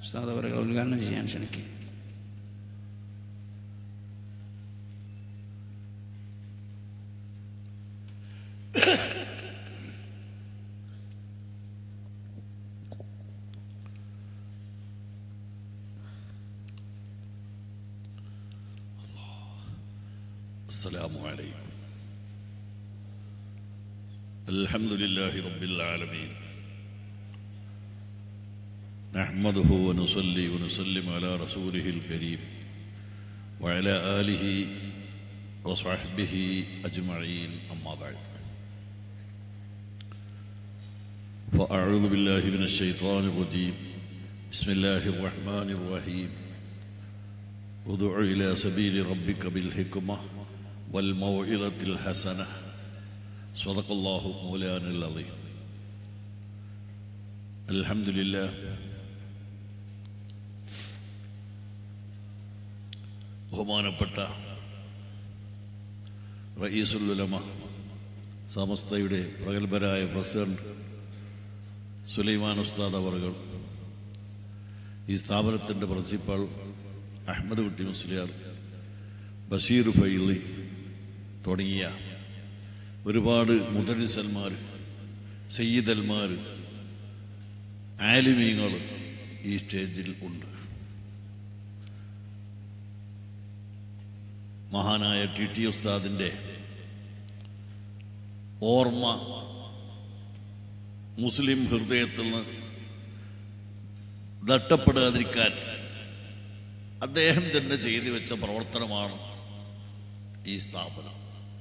ഉസ്താദ് അവരെ ഉദ്ഘാടനം ചെയ്യാൻ ക്ഷണിക്കും السلام عليكم الحمد لله رب العالمين نحمده ونصلي ونسلم على رسوله الكريم وعلى آله وصحبه أجمعين أما بعد فأعوذ بالله من الشيطان الرجيم بسم الله الرحمن الرحيم ادع إلى سبيل ربك بالحكمة والموعظة الحسنة صدق الله مولانا العظيم الحمد لله ബഹുമാനപ്പെട്ട റയീസുല്ലുലമ സമസ്തയുടെ പ്രഗത്ഭരായ പ്രസിഡന്റ് സുലൈമാൻ ഉസ്താദ് അവറുകൾ ഈ സ്ഥാപനത്തിൻ്റെ പ്രിൻസിപ്പൽ അഹമ്മദ് കുട്ടി മുസ്ലിയാർ ബഷീർ ഫൈലി തുടങ്ങിയ ഒരുപാട് മുദരിസന്മാർ സയ്യിദന്മാർ ആലിമീങ്ങൾ ഈ സ്റ്റേജിൽ ഉണ്ട് മഹാനായ ടി ടി ഉസ്താദിൻ്റെ ഓർമ്മ മുസ്ലിം ഹൃദയത്തിൽ നിന്ന് നഷ്ടപ്പെടാതിരിക്കാൻ അദ്ദേഹം തന്നെ ചെയ്തു വെച്ച പ്രവർത്തനമാണ് ഈ സ്ഥാപനം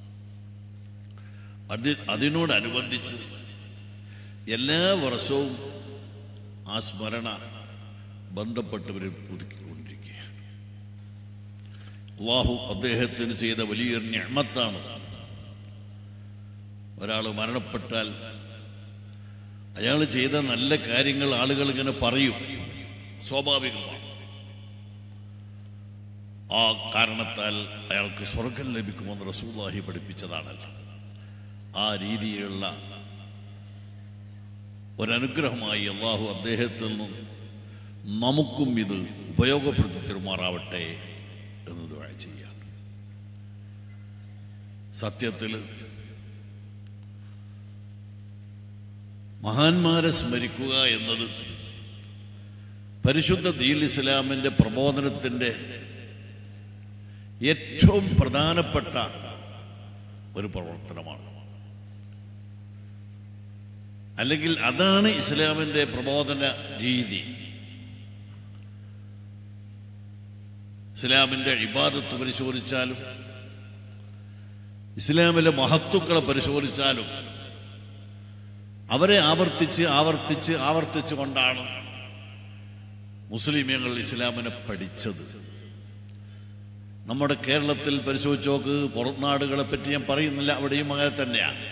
അത് അതിനോടനുബന്ധിച്ച് എല്ലാ വർഷവും ആ സ്മരണ ബന്ധപ്പെട്ടവരെ പുതുക്കിക്കൊണ്ടിരിക്കുകയാണ് അള്ളാഹു അദ്ദേഹത്തിന് ചെയ്ത വലിയൊരു ഞമത്താണ് ഒരാൾ മരണപ്പെട്ടാൽ അയാൾ ചെയ്ത നല്ല കാര്യങ്ങൾ ആളുകൾ ഇങ്ങനെ പറയും സ്വാഭാവികമാണ് ആ കാരണത്താൽ അയാൾക്ക് സ്വർഗം ലഭിക്കുമെന്ന് റസൂല്ലാഹി പഠിപ്പിച്ചതാണല്ലോ ആ രീതിയിലുള്ള ഒരനുഗ്രഹമായി അള്ളാഹു അദ്ദേഹത്തിൽ നിന്നും നമുക്കും ഇത് ഉപയോഗപ്പെടുത്തി തരുമാറാവട്ടെ എന്ന് ദുആ ചെയ്യാം സത്യത്തിൽ മഹാന്മാരെ സ്മരിക്കുക എന്നത് പരിശുദ്ധ ദീൽ ഇസ്ലാമിൻ്റെ പ്രബോധനത്തിൻ്റെ ഏറ്റവും പ്രധാനപ്പെട്ട ഒരു പ്രവർത്തനമാണ് അല്ലെങ്കിൽ അതാണ് ഇസ്ലാമിൻ്റെ പ്രബോധന രീതി ഇസ്ലാമിൻ്റെ ഇബാദത്ത് പരിശോധിച്ചാലും ഇസ്ലാമിലെ മഹത്തുക്കളെ പരിശോധിച്ചാലും അവരെ ആവർത്തിച്ച് ആവർത്തിച്ച് ആവർത്തിച്ച് കൊണ്ടാണ് മുസ്ലിമീങ്ങൾ ഇസ്ലാമിനെ പഠിച്ചത് നമ്മുടെ കേരളത്തിൽ പരിശോധിച്ച് നോക്ക് പുറംനാടുകളെ പറ്റി ഞാൻ പറയുന്നില്ല അവിടെയും അങ്ങനെ തന്നെയാണ്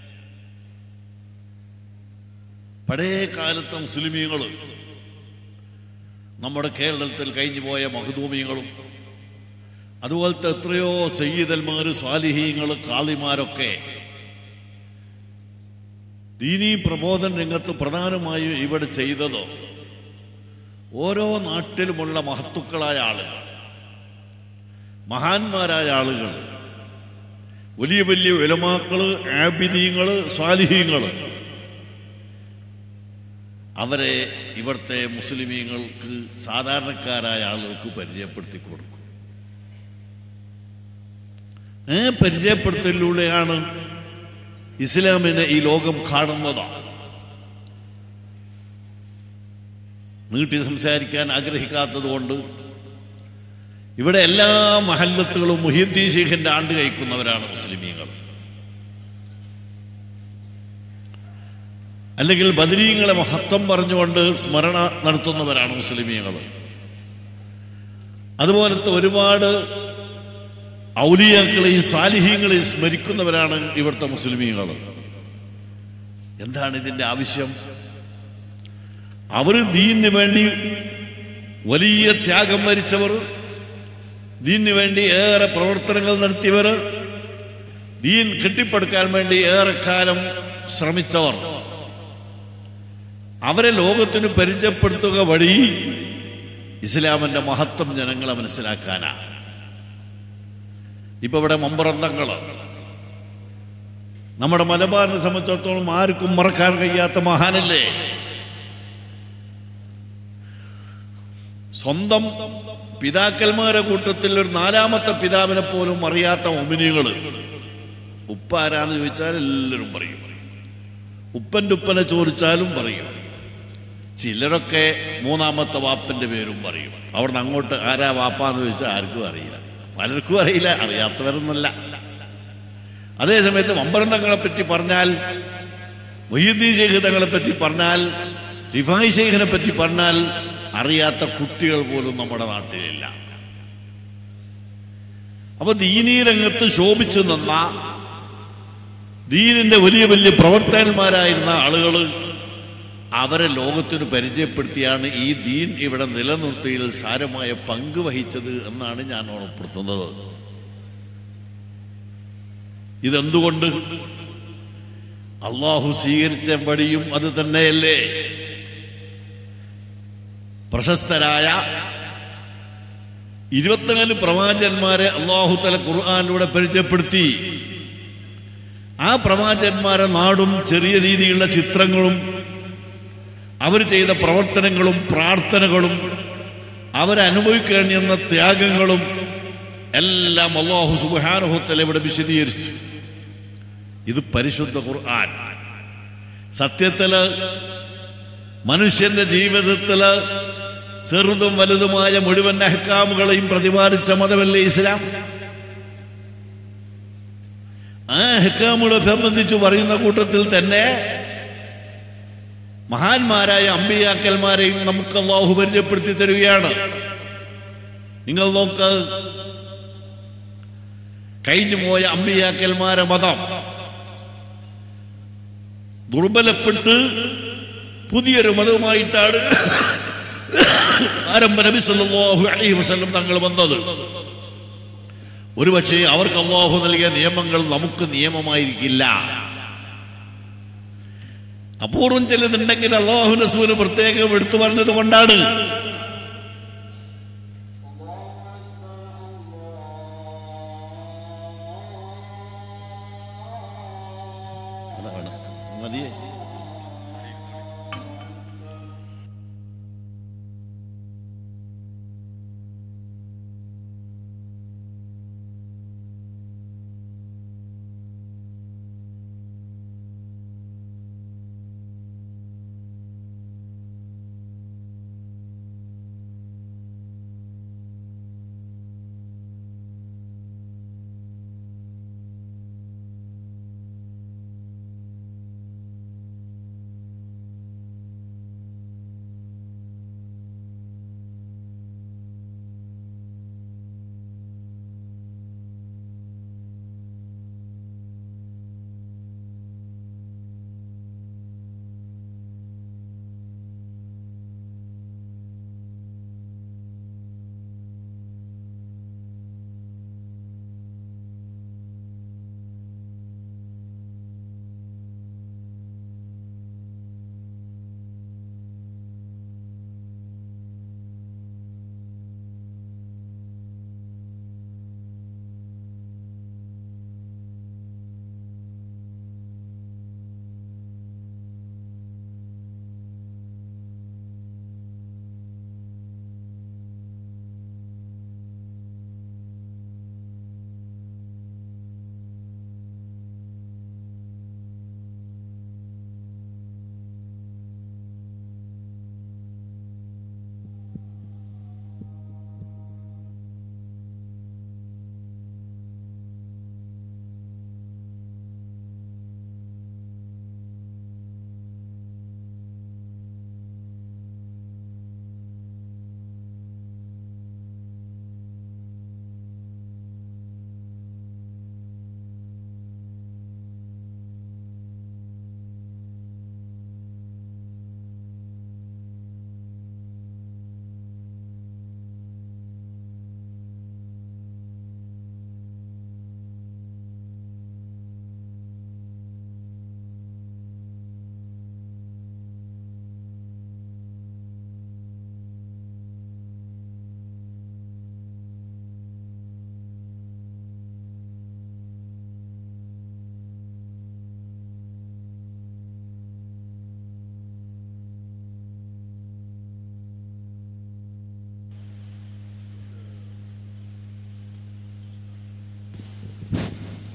പഴയ കാലത്തെ മുസ്ലിമീങ്ങൾ നമ്മുടെ കേരളത്തിൽ കഴിഞ്ഞു പോയ മഹദൂമികളും അതുപോലത്തെ എത്രയോ സയ്യിദന്മാർ സ്വാലിഹീങ്ങൾ കാളിമാരൊക്കെ ദീനീ പ്രബോധന രംഗത്ത് പ്രധാനമായും ഇവിടെ ചെയ്തതോ ഓരോ നാട്ടിലുമുള്ള മഹത്തുക്കളായ ആളുകൾ മഹാന്മാരായ ആളുകൾ വലിയ വലിയ വിലമാക്കള് ആബിദീങ്ങള് സ്വാലിഹീങ്ങള് അവരെ ഇവിടുത്തെ മുസ്ലിമീങ്ങൾക്ക് സാധാരണക്കാരായ ആളുകൾക്ക് പരിചയപ്പെടുത്തി കൊടുക്കും ഏ പരിചയപ്പെടുത്തലിലൂടെയാണ് ഇസ്ലാമിനെ ഈ ലോകം കാണുന്നത് നീട്ടി സംസാരിക്കാൻ ആഗ്രഹിക്കാത്തത് കൊണ്ട് ഇവിടെ എല്ലാ മഹല്ലത്തുകളും മുഹിദ്ദീൻ ശേഖിന്റെ ആണ്ട് കഴിക്കുന്നവരാണ് മുസ്ലിമീങ്ങൾ അല്ലെങ്കിൽ ബദരീങ്ങളെ മഹത്വം പറഞ്ഞുകൊണ്ട് സ്മരണ നടത്തുന്നവരാണ് മുസ്ലിമീങ്ങൾ അതുപോലത്തെ ഒരുപാട് ഔലിയാക്കളെയും സാലിഹ്യങ്ങളെയും സ്മരിക്കുന്നവരാണ് ഇവിടുത്തെ മുസ്ലിമീങ്ങൾ എന്താണ് ഇതിന്റെ ആവശ്യം അവർ ദീനിന് വേണ്ടി വലിയ ത്യാഗം വരിച്ചവർ ദീനിന് വേണ്ടി ഏറെ പ്രവർത്തനങ്ങൾ നടത്തിയവർ ദീൻ കെട്ടിപ്പടുക്കാൻ വേണ്ടി ഏറെക്കാലം ശ്രമിച്ചവർ അവരെ ലോകത്തിന് പരിചയപ്പെടുത്തുക വഴി ഇസ്ലാമിന്റെ മഹത്വം ജനങ്ങളെ മനസ്സിലാക്കാനാ ഇപ്പൊ ഇവിടെ മമ്പറന്തങ്ങൾ നമ്മുടെ മലബാറിനെ സംബന്ധിച്ചിടത്തോളം ആർക്കും മറക്കാൻ കഴിയാത്ത മഹാനല്ലേ സ്വന്തം പിതാക്കന്മാരെ കൂട്ടത്തിൽ ഒരു നാലാമത്തെ പിതാവിനെ പോലും അറിയാത്ത ഒമിനികൾ ഉപ്പ ആരാന്ന് ചോദിച്ചാൽ എല്ലാവരും പറയും ഉപ്പൻ്റെ ഉപ്പനെ ചോദിച്ചാലും പറയും ചിലരൊക്കെ മൂന്നാമത്തെ വാപ്പന്റെ പേരും പറയും അവിടുന്ന് അങ്ങോട്ട് ആരാ വാപ്പാന്ന് ചോദിച്ചാൽ ആർക്കും അറിയില്ല പലർക്കും അറിയില്ല അറിയാത്തവരൊന്നല്ല അതേ സമയത്ത് മമ്പരന്തങ്ങളെ പറ്റി പറഞ്ഞാൽ മൊയ്യുദ്ദീൻ ഷെയ്ഖ് തങ്ങളെ പറ്റി പറഞ്ഞാൽ റിഫായി ഷെയ്ഖിനെ പറ്റി പറഞ്ഞാൽ അറിയാത്ത കുട്ടികൾ പോലും നമ്മുടെ നാട്ടിലില്ല അപ്പൊ ദീനീ രംഗത്ത് ശോഭിച്ചു നിന്ന ദീനിന്റെ വലിയ വലിയ പ്രവർത്തകന്മാരായിരുന്ന ആളുകൾ അവരെ ലോകത്തിന് പരിചയപ്പെടുത്തിയാണ് ഈ ദീൻ ഇവിടെ നിലനിർത്തിയിൽ സാരമായ പങ്ക് വഹിച്ചത് എന്നാണ് ഞാൻ ഓർമ്മപ്പെടുത്തുന്നത് ഇതെന്തുകൊണ്ട് അള്ളാഹു സ്വീകരിച്ച വഴിയും അത് തന്നെയല്ലേ പ്രശസ്തരായ ഇരുപത്തിനാല് പ്രവാചകന്മാരെ അള്ളാഹു തല ഖുർആാനിലൂടെ പരിചയപ്പെടുത്തി ആ പ്രവാചകന്മാരെ നാടും ചെറിയ രീതിയിലുള്ള ചിത്രങ്ങളും അവർ ചെയ്ത പ്രവർത്തനങ്ങളും പ്രാർത്ഥനകളും അവരനുഭവിക്കേണ്ടിയെന്ന ത്യാഗങ്ങളും എല്ലാം അള്ളാഹു സുബാനുഭവത്തിൽ ഇവിടെ വിശദീകരിച്ചു ഇത് പരിശുദ്ധ ഖുർആൻ സത്യത്തില് മനുഷ്യന്റെ ജീവിതത്തില് ചെറുതും വലുതുമായ മുഴുവൻ അഹ്കാമുകളെയും പ്രതിപാദിച്ച മതമല്ലേ ഇസ്ലാം ആ അഹ്കാമുകളെ സംബന്ധിച്ച് പറയുന്ന കൂട്ടത്തിൽ തന്നെ മഹാന്മാരായ അമ്പിയാക്കന്മാരെയും നമുക്ക് അള്ളാഹു പരിചയപ്പെടുത്തി തരികയാണ് നിങ്ങൾ നോക്ക് കഴിഞ്ഞു പോയ അമ്പിയാക്കന്മാരെ മതം ദുർബലപ്പെട്ട് പുതിയൊരു മതവുമായിട്ടാണ് ആരംഭ നബി സല്ലല്ലാഹു അലൈഹി വസല്ലം തങ്ങൾ വന്നത് ഒരുപക്ഷെ അവർക്ക് അള്ളാഹു നൽകിയ നിയമങ്ങൾ നമുക്ക് നിയമമായിരിക്കില്ല അപൂർവം ചിലതുണ്ടെങ്കിൽ അള്ളാഹു റസൂല് പ്രത്യേകം എടുത്തു പറഞ്ഞത് കൊണ്ടാണ് അതാണ് മതിയേ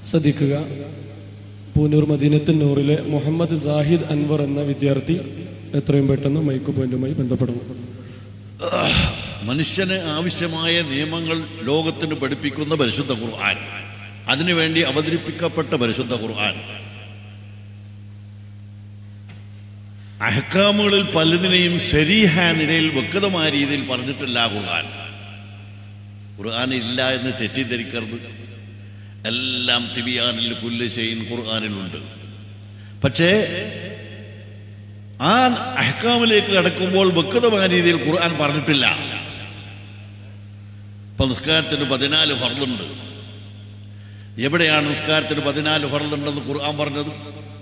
ശ്രദ്ധിക്കുക പൂനൂർ മദീനത്തിൻ നൂറിലെ മുഹമ്മദ് സാഹിദ് അൻവർ എന്ന വിദ്യാർത്ഥി എത്രയും പെട്ടെന്ന് മൈക്ക് പോയിന്റുമായി ബന്ധപ്പെടണം മനുഷ്യന് ആവശ്യമായ നിയമങ്ങൾ ലോകത്തിന് പഠിപ്പിക്കുന്ന പരിശുദ്ധ ഖുർആൻ അതിനുവേണ്ടി അവതരിപ്പിക്കപ്പെട്ട പരിശുദ്ധ ഖുർആൻ അഹക്കാമുകളിൽ പലതിനെയും ശരീഹ നിലയിൽ വ്യക്തമായ രീതിയിൽ പറഞ്ഞിട്ടില്ല ഖുർആൻ ഖുർആൻ ഇല്ല എന്ന് തെറ്റിദ്ധരിക്കരുത് എല്ലാം തിബിയാനിൽ കുല്ല് ചെയ്യും ഖുർആനിലുണ്ട് പക്ഷേ ആ അഹ്കാമിലേക്ക് കടക്കുമ്പോൾ വ്യക്തമായ രീതിയിൽ ഖുർആൻ പറഞ്ഞിട്ടില്ല ഇപ്പൊ നിസ്കാരത്തിന് പതിനാല് ഫർളുണ്ട് എവിടെയാണ് നിസ്കാരത്തിന് പതിനാല് ഫർളുണ്ടെന്ന് ഖുർആൻ പറഞ്ഞത്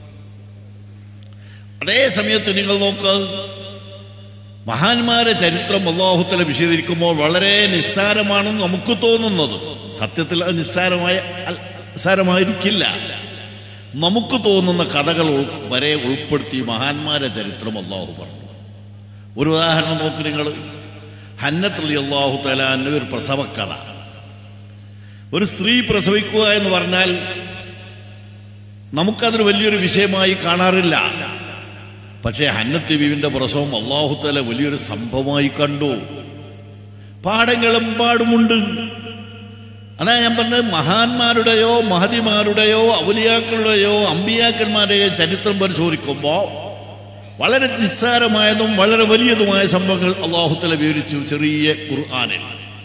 അതേ സമയത്ത് നിങ്ങൾ നോക്കുക മഹാന്മാരെ ചരിത്രം അള്ളാഹുത്തല വിശദീകരിക്കുമ്പോൾ വളരെ നിസ്സാരമാണെന്ന് നമുക്ക് തോന്നുന്നത് സത്യത്തിൽ അത് നിസ്സാരമായ അൽ- നിസ്സാരമായിരിക്കില്ല നമുക്ക് തോന്നുന്ന കഥകൾ ഉൾ- വരെ ഉൾപ്പെടുത്തി മഹാന്മാരെ ചരിത്രം അള്ളാഹു പറഞ്ഞു ഒരു ഉദാഹരണം നോക്ക് നിങ്ങൾ ഹന്നത്തലി അള്ളാഹു തലാന്റെ ഒരു പ്രസവക്കഥ ഒരു സ്ത്രീ പ്രസവിക്കുക എന്ന് പറഞ്ഞാൽ നമുക്കതൊരു വലിയൊരു വിഷയമായി കാണാറില്ല പക്ഷേ ഹന്നത്ത് ബീവിന്റെ പ്രസവം അള്ളാഹുത്തല വലിയൊരു സംഭവമായി കണ്ടു പാഠങ്ങളെമ്പാടുമുണ്ട് അതാ ഞാൻ പറഞ്ഞത് മഹാന്മാരുടെയോ മഹതിമാരുടെയോ ഔലിയാക്കളുടെയോ അമ്പിയാക്കന്മാരുടെയോ ചരിത്രം പരിശോധിക്കുമ്പോൾ വളരെ നിസ്സാരമായതും വളരെ വലിയതുമായ സംഭവങ്ങൾ അള്ളാഹുത്തല വിവരിച്ചു ചെറിയ ഖുർആാനിൽ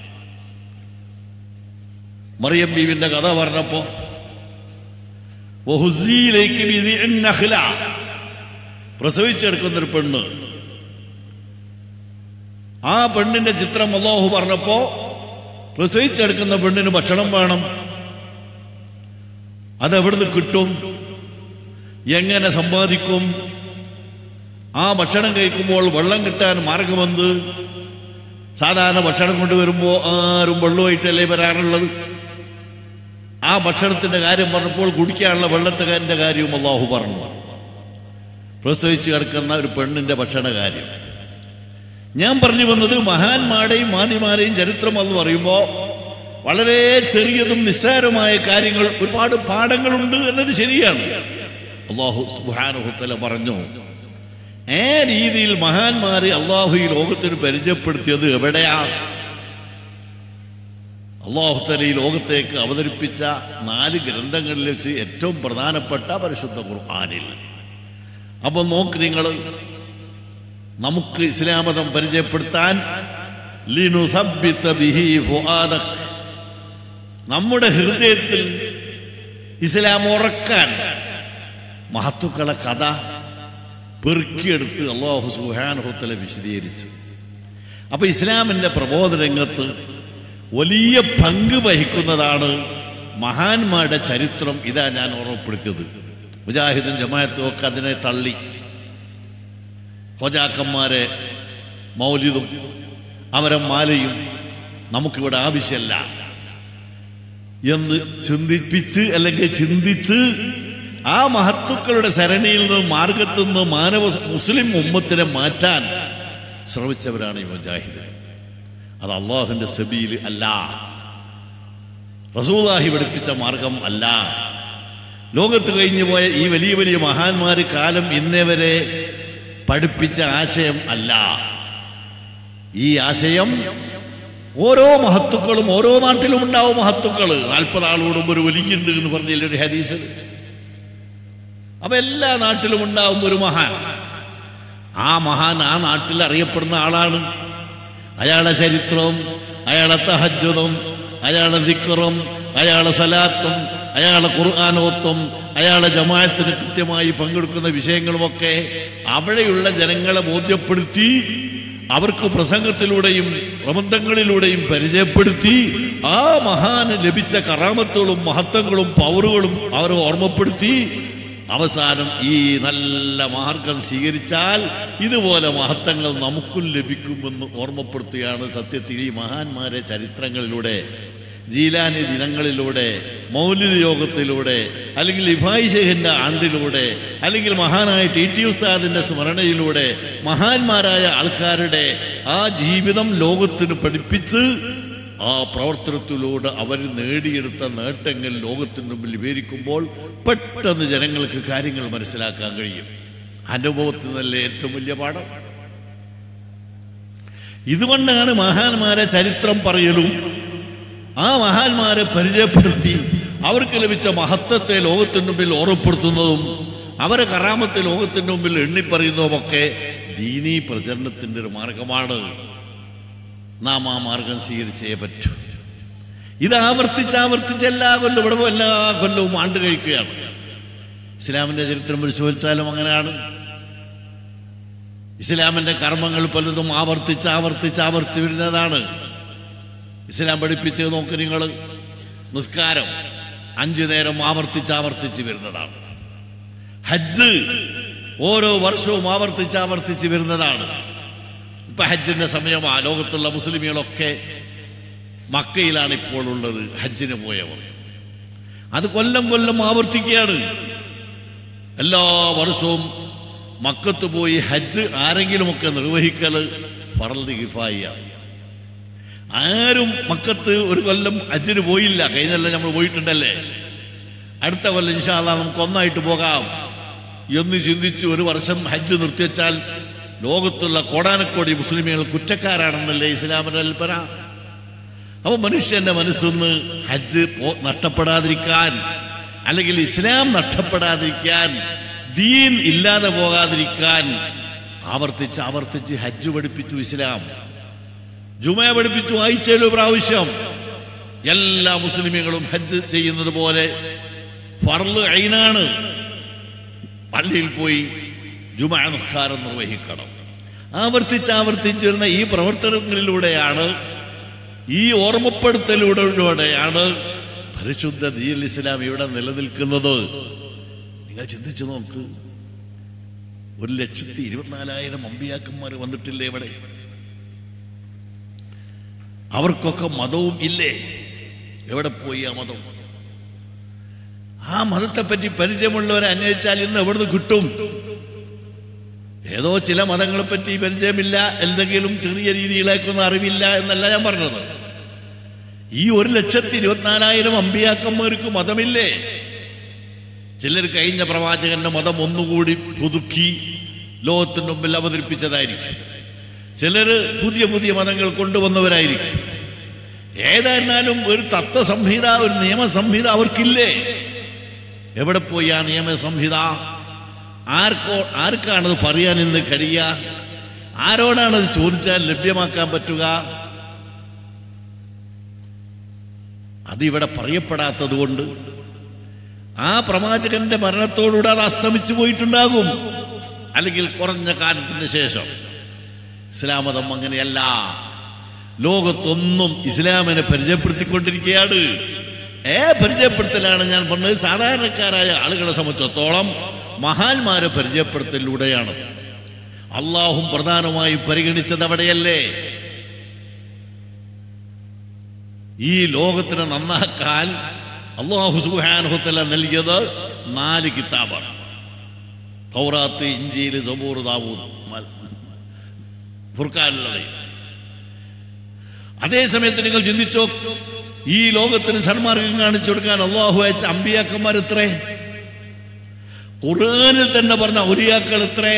മറിയം ബീവിന്റെ കഥ പറഞ്ഞപ്പോ വഹുസീലേക്ക് ബിദിഇൻ നഖ്ല. പ്രസവിച്ചെടുക്കുന്ന ഒരു പെണ്ണ് ആ പെണ്ണിന്റെ ചിത്രം അള്ളാഹു പറഞ്ഞപ്പോ പ്രസവിച്ചെടുക്കുന്ന പെണ്ണിന് ഭക്ഷണം വേണം അതെവിടുന്ന് കിട്ടും എങ്ങനെ സമ്പാദിക്കും ആ ഭക്ഷണം കഴിക്കുമ്പോൾ വെള്ളം കിട്ടാൻ മാർഗമെന്ത് സാധാരണ ഭക്ഷണം കൊണ്ടുവരുമ്പോൾ ആരും വെള്ളമായിട്ടല്ലേ വരാറുള്ളത് ആ ഭക്ഷണത്തിന്റെ കാര്യം പറഞ്ഞപ്പോൾ കുടിക്കാനുള്ള വെള്ളത്തിന്റെ കാര്യവും അള്ളാഹു പറഞ്ഞു പ്രസവിച്ച് കിടക്കുന്ന ഒരു പെണ്ണിന്റെ ഭക്ഷണ കാര്യം ഞാൻ പറഞ്ഞു വന്നത് മഹാന്മാരുടെയും മാന്യമാരെയും ചരിത്രം എന്ന് പറയുമ്പോൾ വളരെ ചെറിയതും നിസ്സാരമായ കാര്യങ്ങൾ ഒരുപാട് പാഠങ്ങളുണ്ട് എന്നത് ശരിയാണ് അള്ളാഹു സുബാനുഹത്തല പറഞ്ഞു ഏ രീതിയിൽ മഹാന്മാരെ അള്ളാഹു ഈ ലോകത്തിന് പരിചയപ്പെടുത്തിയത് എവിടെയാണ് അള്ളാഹുത്തല ഈ ലോകത്തേക്ക് അവതരിപ്പിച്ച നാല് ഗ്രന്ഥങ്ങളിൽ വെച്ച് ഏറ്റവും പ്രധാനപ്പെട്ട പരിശുദ്ധ ഖുർആാനിൽ അപ്പൊ നോക്ക് നിങ്ങൾ നമുക്ക് ഇസ്ലാമതം പരിചയപ്പെടുത്താൻ ലിനുസബ്ബിത ബിഹി ഫുആദക്. നമ്മുടെ ഹൃദയത്തിൽ ഇസ്ലാം ഉറക്കാൻ മഹത്തുക്കളെ കഥ പെറുക്കിയെടുത്ത് അള്ളാഹു സുഹാനുഹത്തല വിശദീകരിച്ചു അപ്പൊ ഇസ്ലാമിന്റെ പ്രബോധ രംഗത്ത് വലിയ പങ്ക് വഹിക്കുന്നതാണ് മഹാന്മാരുടെ ചരിത്രം ഇതാ ഞാൻ ഓർമ്മപ്പെടുത്തിയത് മുജാഹിദും ജമാഅത്തും ഒക്കെ അതിനെ തള്ളി ഹോജാക്കന്മാരെ മൗലിദും അവരെ മാലയും നമുക്കിവിടെ ആവശ്യമല്ല എന്ന് ചിന്തിപ്പിച്ച് അല്ലെങ്കിൽ ചിന്തിച്ച് ആ മഹത്തുക്കളുടെ സരണിയിൽ നിന്ന് മാർഗത്തു നിന്ന് മാനവ മുസ്ലിം ഉമ്മത്തിനെ മാറ്റാൻ ശ്രമിച്ചവരാണ് ഈ മുജാഹിദ് അത് അള്ളാഹുവിന്റെ സബീൽ അല്ല റസൂലാഹി പഠിപ്പിച്ച മാർഗം അല്ല ലോകത്ത് കഴിഞ്ഞു പോയ ഈ വലിയ വലിയ മഹാന്മാര് കാലം ഇന്നേ വരെ പഠിപ്പിച്ച ആശയം അല്ല ഈ ആശയം ഓരോ മഹത്തുക്കളും ഓരോ നാട്ടിലും ഉണ്ടാവും മഹത്തുക്കള് നാൽപ്പത് ആളോടും ഒരു വലിയുണ്ട് എന്ന് പറഞ്ഞില്ല ഒരു ഹദീസ് അപ്പൊ എല്ലാ നാട്ടിലും ഉണ്ടാവും ഒരു മഹാൻ ആ മഹാൻ ആ നാട്ടിൽ അറിയപ്പെടുന്ന ആളാണ് അയാളുടെ ചരിത്രവും അയാളെ തഹജ്ജുദും അയാളുടെ ദിക്കറും അയാളുടെ സലാത്തും അയാളുടെ ഖുർആാനോത്വം അയാളുടെ ജമാഅത്തിന് കൃത്യമായി പങ്കെടുക്കുന്ന വിഷയങ്ങളുമൊക്കെ അവിടെയുള്ള ജനങ്ങളെ ബോധ്യപ്പെടുത്തി അവർക്ക് പ്രസംഗത്തിലൂടെയും പ്രബന്ധങ്ങളിലൂടെയും പരിചയപ്പെടുത്തി ആ മഹാന് ലഭിച്ച കറാമത്തുകളും മഹത്വങ്ങളും പവറുകളും അവരെ ഓർമ്മപ്പെടുത്തി അവസാനം ഈ നല്ല മാർഗം സ്വീകരിച്ചാൽ ഇതുപോലെ മഹത്വങ്ങൾ നമുക്കും ലഭിക്കുമെന്ന് ഓർമ്മപ്പെടുത്തുകയാണ് സത്യത്തിൽ ഈ മഹാന്മാരെ ചരിത്രങ്ങളിലൂടെ ജീലാനി ദിനങ്ങളിലൂടെ മൗലിക യോഗത്തിലൂടെ അല്ലെങ്കിൽ ഇഫായി ഷെഹിന്റെ ആണ്ടിലൂടെ അല്ലെങ്കിൽ മഹാനായ ടി ടി ഉസ്താദിന്റെ സ്മരണയിലൂടെ മഹാന്മാരായ ആൾക്കാരുടെ ആ ജീവിതം ലോകത്തിന് പഠിപ്പിച്ച് ആ പ്രവർത്തനത്തിലൂടെ അവർ നേടിയെടുത്ത നേട്ടങ്ങൾ ലോകത്തിന് മുമ്പിൽ വിവരിക്കുമ്പോൾ പെട്ടെന്ന് ജനങ്ങൾക്ക് കാര്യങ്ങൾ മനസ്സിലാക്കാൻ കഴിയും അനുഭവത്തിൽ നിന്നല്ലേ ഏറ്റവും വലിയ പാഠം ഇതുകൊണ്ടാണ് മഹാന്മാരെ ചരിത്രം പറയലും ആ മഹാന്മാരെ പരിചയപ്പെടുത്തി അവർക്ക് ലഭിച്ച മഹത്വത്തെ ലോകത്തിന് മുമ്പിൽ ഓർമ്മപ്പെടുത്തുന്നതും അവരെ കറാമത്തെ ലോകത്തിന് മുമ്പിൽ എണ്ണിപ്പറയുന്നതുമൊക്കെ ദീനീ പ്രചരണത്തിന്റെ ഒരു മാർഗമാണ് നാം ആ മാർഗം സ്വീകരിച്ചേ പറ്റൂ ഇത് ആവർത്തിച്ച് ആവർത്തിച്ച് എല്ലാ കൊല്ലവും ഇവിടെ എല്ലാ കൊല്ലവും ആണ്ട് കഴിക്കുകയാണ് ഇസ്ലാമിന്റെ ചരിത്രം പരിശോധിച്ചാലും അങ്ങനെയാണ് ഇസ്ലാമിന്റെ കർമ്മങ്ങൾ പലതും ആവർത്തിച്ച് ആവർത്തിച്ച് ആവർത്തി വരുന്നതാണ് ഇസ്ലാം പഠിപ്പിച്ചത് നോക്ക് നിങ്ങൾ നിസ്കാരം അഞ്ചു നേരം ആവർത്തിച്ച് ആവർത്തിച്ച് വരുന്നതാണ് ഹജ്ജ് ഓരോ വർഷവും ആവർത്തിച്ച് ആവർത്തിച്ച് വരുന്നതാണ് ഇപ്പൊ ഹജ്ജിന്റെ സമയമാ ലോകത്തുള്ള മുസ്ലിമുകളൊക്കെ മക്കയിലാണ് ഇപ്പോൾ ഉള്ളത് ഹജ്ജിന് പോയവർ അത് കൊല്ലം കൊല്ലം ആവർത്തിക്കുകയാണ് എല്ലാ വർഷവും മക്കത്ത് പോയി ഹജ്ജ് ആരെങ്കിലുമൊക്കെ നിർവഹിക്കല് ഫറൽ ഗിഫായിയാണ് ആരും മക്കത്ത് ഒരു കൊല്ലം ഹജ്ജിന് പോയില്ല കഴിഞ്ഞല്ല നമ്മൾ പോയിട്ടുണ്ടല്ലേ അടുത്ത കൊല്ലം ഇൻഷാല്ല നമുക്ക് ഒന്നായിട്ട് പോകാം എന്ന് ചിന്തിച്ച് ഒരു വർഷം ഹജ്ജ് നിർത്തിവെച്ചാൽ ലോകത്തുള്ള കോടാനക്കോടി മുസ്ലിമുകൾ കുറ്റക്കാരാണെന്നല്ലേ ഇസ്ലാമിന്റെ കൽപ്പന അപ്പൊ മനുഷ്യന്റെ മനസ്സൊന്ന് ഹജ്ജ് പോ- നഷ്ടപ്പെടാതിരിക്കാൻ അല്ലെങ്കിൽ ഇസ്ലാം നഷ്ടപ്പെടാതിരിക്കാൻ ദീൻ ഇല്ലാതെ പോകാതിരിക്കാൻ ആവർത്തിച്ച് ആവർത്തിച്ച് ഹജ്ജ് പഠിപ്പിച്ചു ഇസ്ലാം ജുമ പഠിപ്പിച്ചു ആഴ്ചയിൽ ഒരു പ്രാവശ്യം എല്ലാ മുസ്ലിമുകളും ഹജ്ജ് ചെയ്യുന്നത് പോലെ ഫർള് ഐനാണ് പള്ളിയിൽ പോയി ജുമ നിസ്കാരം നിർവഹിക്കണം ആവർത്തിച്ച് ആവർത്തിച്ച് വരുന്ന ഈ പ്രവർത്തനങ്ങളിലൂടെയാണ് ഈ ഓർമ്മപ്പെടുത്തലിലൂടെയാണ് പരിശുദ്ധ ദീൻ ഇസ്ലാം ഇവിടെ നിലനിൽക്കുന്നത് നിങ്ങൾ ചിന്തിച്ചു നോക്ക് ഒരു ലക്ഷത്തി ഇരുപത്തിനാലായിരം അമ്പിയാക്കന്മാർ വന്നിട്ടില്ലേ ഇവിടെ അവർക്കൊക്കെ മതവും ഇല്ലേ എവിടെ പോയി ആ മതം ആ മതത്തെ പറ്റി പരിചയമുള്ളവരെ അന്വേഷിച്ചാൽ ഇന്ന് എവിടുന്ന് കിട്ടും ഏതോ ചില മതങ്ങളെ പറ്റി പരിചയമില്ല എന്തെങ്കിലും ചെറിയ രീതിയിലേക്കൊന്നും അറിവില്ല എന്നല്ല ഞാൻ പറഞ്ഞത് ഈ ഒരു ലക്ഷത്തി ഇരുപത്തിനാലായിരം അമ്പിയാക്കന്മാർക്ക് മതമില്ലേ ചിലർ കഴിഞ്ഞ പ്രവാചകന്റെ മതം ഒന്നുകൂടി പുതുക്കി ലോകത്തിന് മുമ്പിൽ അവതരിപ്പിച്ചതായിരിക്കും ചിലര് പുതിയ പുതിയ മതങ്ങൾ കൊണ്ടുവന്നവരായിരിക്കും ഏതായിരുന്നാലും ഒരു തത്വസംഹിത ഒരു നിയമസംഹിത അവർക്കില്ലേ എവിടെ പോയി ആ നിയമസംഹിത ആർക്കോ ആർക്കാണത് പറയാൻ ഇന്ന് കഴിയുക ആരോടാണത് ചോദിച്ചാൽ ലഭ്യമാക്കാൻ പറ്റുക അതിവിടെ പറയപ്പെടാത്തത് കൊണ്ട് ആ പ്രവാചകന്റെ മരണത്തോടുകൂടെ അത് അസ്തമിച്ചു പോയിട്ടുണ്ടാകും അല്ലെങ്കിൽ കുറഞ്ഞ കാലത്തിന് ശേഷം ഇസ്ലാം മതം അങ്ങനെയല്ല ലോകത്തൊന്നും ഇസ്ലാമിനെ പരിചയപ്പെടുത്തിക്കൊണ്ടിരിക്കുകയാണ് ഏ പരിചയപ്പെടുത്തലാണ് ഞാൻ പറഞ്ഞത് സാധാരണക്കാരായ ആളുകളെ സംബന്ധിച്ചിടത്തോളം മഹാന്മാരെ പരിചയപ്പെടുത്തലിലൂടെയാണ് അള്ളാഹും പ്രധാനമായും പരിഗണിച്ചത് അവിടെയല്ലേ ഈ ലോകത്തിനെ നന്നാക്കാൻ അള്ളാഹു സുഹാനുഹത്തല നൽകിയത് നാല് കിതാബാണ് തൗറാത്ത് ഇഞ്ചിയിൽ സബൂർ ദാവൂദ് മൽ- ഫുർഖാനുള്ളത് അതേ സമയത്ത് നിങ്ങൾ ചിന്തിച്ചോ ഈ ലോകത്തിന് സന്മാർഗം കാണിച്ചു കൊടുക്കാൻ അള്ളാഹു അയച്ച അമ്പിയാക്കന്മാർ എത്രേ ഖുർആനിൽ തന്നെ പറഞ്ഞ ഔലിയാക്കൾ എത്രേ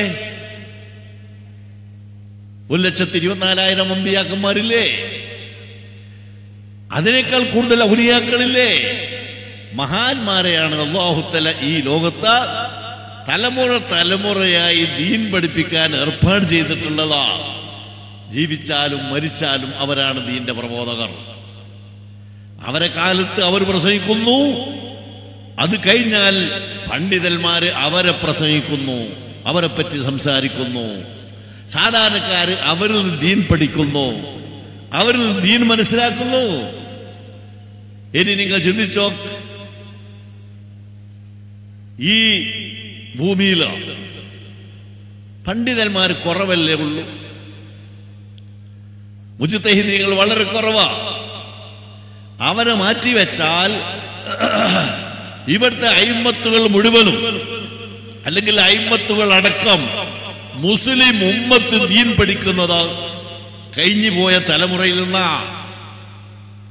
ഒരു ലക്ഷത്തി ഇരുപത്തിനാലായിരം അമ്പിയാക്കന്മാരില്ലേ അതിനേക്കാൾ കൂടുതൽ ഔലിയാക്കളില്ലേ മഹാന്മാരെയാണ് അള്ളാഹുത്തല ഈ ലോകത്ത് തലമുറ തലമുറയായി ദീൻ പഠിപ്പിക്കാൻ ഏർപ്പാട് ചെയ്തിട്ടുള്ളതാ ജീവിച്ചാലും മരിച്ചാലും അവരാണ് ദീന്റെ പ്രബോധകർ അവരെ കാലത്ത് അവർ പ്രസംഗിക്കുന്നു അത് കഴിഞ്ഞാൽ പണ്ഡിതന്മാര് അവരെ പ്രസംഗിക്കുന്നു അവരെ പറ്റി സംസാരിക്കുന്നു സാധാരണക്കാര് അവരിൽ നിന്ന് ദീൻ പഠിക്കുന്നു അവരിൽ നിന്ന് ദീൻ മനസ്സിലാക്കുന്നു ഇനി നിങ്ങൾ ചിന്തിച്ചോ ഈ ഭൂമിയിൽ പണ്ഡിതന്മാർ കുറവല്ലേ ഉള്ളൂ മുജുത്തഹിദീങ്ങൾ വളരെ കുറവാ അവരെ മാറ്റിവെച്ചാൽ ഇവിടുത്തെ അയിമത്തുകൾ മുഴുവനും അല്ലെങ്കിൽ അയിമത്തുകൾ അടക്കം മുസ്ലിം ഉമ്മത്ത് ദീൻ പഠിക്കുന്നത് കഴിഞ്ഞു പോയ തലമുറയിൽ നിന്നാ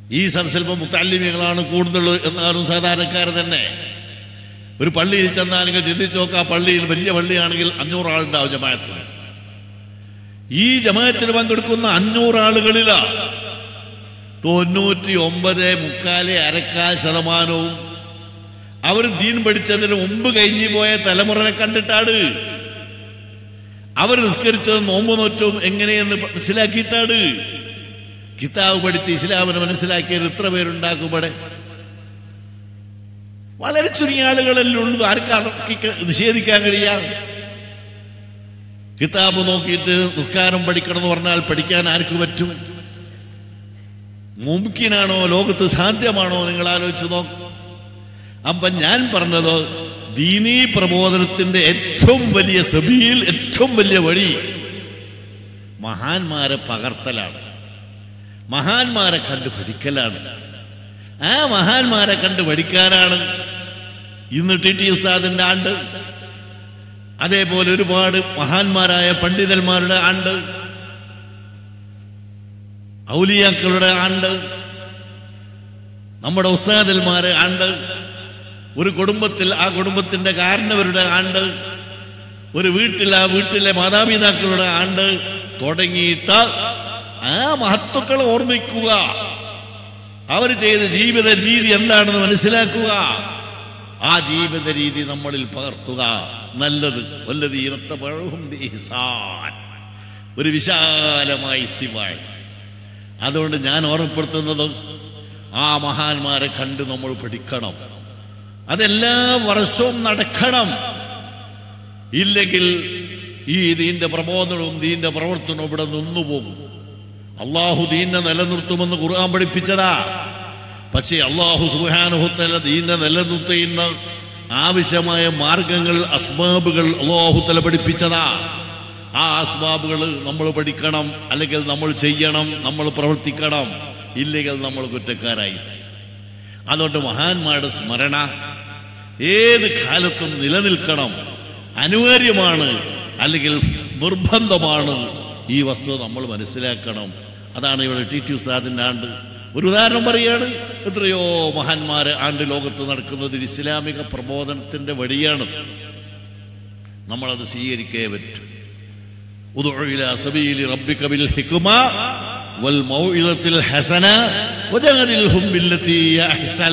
ഈ സദസ്സിൽ ഇപ്പോൾ മുത്താലിമികളാണ് കൂടുതൽ എന്നാലും സാധാരണക്കാർ തന്നെ ഒരു പള്ളിയിൽ ചെന്നാൽ നിങ്ങൾ ചിന്തിച്ചു നോക്കുക ആ പള്ളിയിൽ വലിയ പള്ളിയാണെങ്കിൽ അഞ്ഞൂറ് ആളുണ്ടാവും ജമാഅത്തിന് ഈ ജമാഅത്തിന് പങ്കെടുക്കുന്ന അഞ്ഞൂറ് ആളുകളിലാ തൊണ്ണൂറ്റി ഒമ്പത് മുക്കാല് അരക്കാൽ ശതമാനവും അവർ ദീൻ പഠിച്ചതിന് മുമ്പ് കഴിഞ്ഞു പോയ തലമുറനെ കണ്ടിട്ടാണ് അവർ നിസ്കരിച്ചത് നോമ്പ് നോറ്റും എങ്ങനെയെന്ന് മനസ്സിലാക്കിയിട്ടാണ് കിതാബ് പഠിച്ച് ഇസ്ലാമിനെ മനസ്സിലാക്കിയത് എത്ര പേരുണ്ടാക്കും ഇവിടെ വളരെ ചുരുങ്ങിയ ആളുകളല്ലേ ഉള്ളൂ ആർക്കും അടക്കി നിഷേധിക്കാൻ കഴിയാം കിതാബ് നോക്കിയിട്ട് നിസ്കാരം പഠിക്കണം എന്ന് പറഞ്ഞാൽ പഠിക്കാൻ ആർക്ക് പറ്റും മുമ്കിനാണോ ലോകത്ത് സാധ്യമാണോ നിങ്ങൾ ആലോചിച്ച് നോക്കും അപ്പൊ ഞാൻ പറഞ്ഞത് ദീനീ പ്രബോധനത്തിന്റെ ഏറ്റവും വലിയ സബീൽ ഏറ്റവും വലിയ വഴി മഹാന്മാരെ പകർത്തലാണ് മഹാന്മാരെ കണ്ട് പഠിക്കലാണ് ആ മഹാന്മാരെ കണ്ട് പഠിക്കാനാണ് ഇന്ന് ടി ടി ഉസ്താദിന്റെ ആണ്ട് അതേപോലെ ഒരുപാട് മഹാന്മാരായ പണ്ഡിതന്മാരുടെ ആണ്ട് ഔലിയാക്കളുടെ ആണ്ട് നമ്മുടെ ഉസ്താദന്മാരെ ആണ്ട് ഒരു കുടുംബത്തിൽ ആ കുടുംബത്തിന്റെ കാരണവരുടെ ആണ്ട് ഒരു വീട്ടിൽ ആ വീട്ടിലെ മാതാപിതാക്കളുടെ ആണ്ട് തുടങ്ങിയിട്ട് ആ മഹത്വക്കളെ ഓർമ്മിക്കുക അവർ ചെയ്ത ജീവിത രീതി എന്താണെന്ന് മനസ്സിലാക്കുക ആ ജീവിത രീതി നമ്മളിൽ പകർത്തുക നല്ലത് വല്ലതീനത്തെ പഴവും ഒരു വിശാലമായ ഇത്തിവാഴ് അതുകൊണ്ട് ഞാൻ ഓർമ്മപ്പെടുത്തുന്നത് ആ മഹാന്മാരെ കണ്ട് നമ്മൾ പഠിക്കണം അതെല്ലാ വർഷവും നടക്കണം ഇല്ലെങ്കിൽ ഈ ദീന്റെ പ്രബോധനവും ദീന്റെ പ്രവർത്തനവും ഇവിടെ നിന്നുപോകും അള്ളാഹു ദീനെ നിലനിർത്തുമെന്ന് ഖുർആൻ പഠിപ്പിച്ചതാ പക്ഷേ അള്ളാഹു സുഹാനുഹത്തല ദീനെ നിലനിർത്തുന്ന ആവശ്യമായ മാർഗങ്ങൾ അസ്ബാബുകൾ അള്ളാഹു തല പഠിപ്പിച്ചതാ ആ അസ്ബാബുകൾ നമ്മൾ പഠിക്കണം അല്ലെങ്കിൽ നമ്മൾ ചെയ്യണം നമ്മൾ പ്രവർത്തിക്കണം ഇല്ലെങ്കിൽ നമ്മൾ കുറ്റക്കാരായി അതുകൊണ്ട് മഹാന്മാരുടെ സ്മരണ ഏത് കാലത്തും നിലനിൽക്കണം അനിവാര്യമാണ് അല്ലെങ്കിൽ നിർബന്ധമാണ് ഈ വസ്തുത നമ്മൾ മനസ്സിലാക്കണം അതാണ് ഇവിടെ ടി ടി ഉസ്താദിൻ്റെ ആണ്ട് ഒരു ഉദാഹരണം പറയുകയാണ് എത്രയോ മഹാന്മാര് ആണ്ട് ലോകത്ത് നടക്കുന്നത് ഇസ്ലാമിക പ്രബോധനത്തിന്റെ വഴിയാണ് നമ്മളത് സ്വീകരിക്കേ പറ്റും ادع إلى سبيل ربك بالحكمة والموعظة الحسنة وجادلهم بالتي هي أحسن